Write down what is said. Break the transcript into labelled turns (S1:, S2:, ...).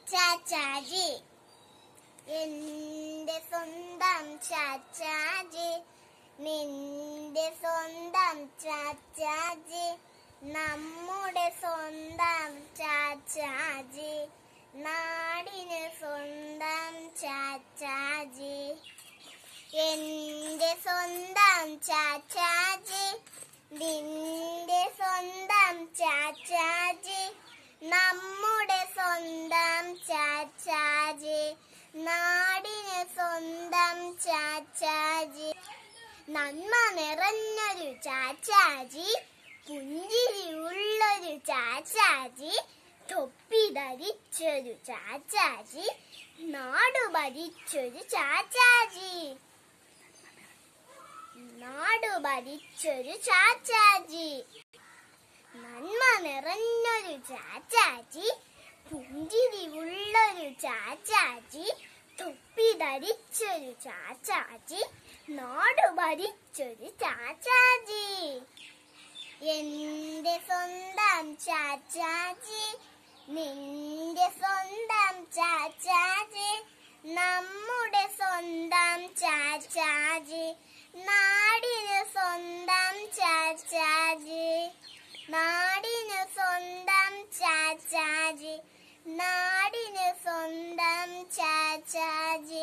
S1: ചാച്ചാജി എന്റെ സ്വന്തം ചാച്ചാജി നിന്റെ സ്വന്തം ചാച്ചാജി നമ്മുടെ സ്വന്തം ചാച്ചാജി നാടിന് സ്വന്തം ചാച്ചാജി എന്റെ സ്വന്തം ചാച്ചാജി നിന്റെ സ്വന്തം ചാച്ചാജി നമ്മുടെ സ്വന്തം ചാച്ചാജി നാടിന് സ്വന്തം ചാച്ചാജി നന്മ നിറഞ്ഞൊരു ചാച്ചാജി പുഞ്ചിരിയുള്ളൊരു ചാച്ചാജി തൊപ്പി ധരിച്ചൊരു ചാച്ചാജി നാടു ഭരിച്ചൊരു ചാച്ചാജി നാടു ഭരിച്ചൊരു ചാച്ചാജി നന്മ നിറഞ്ഞൊരു ചാച്ചാജി പുഞ്ചിരിയുള്ളൊരു ചാച്ചാജി തൊപ്പി ധരിച്ചൊരു ചാച്ചാജി നാടു ഭരിച്ചൊരു ചാച്ചാജി എന്റെ സ്വന്തം ചാച്ചാജി നിന്റെ സ്വന്തം ചാച്ചാജി നമ്മുടെ സ്വന്തം ചാച്ചാജി നാടിന് സ്വന്തം ചാച്ചാജി നാടിന് സ്വന്തം ചാച്ചാജി നാടിന് സ്വന്തം ചാച്ചാജി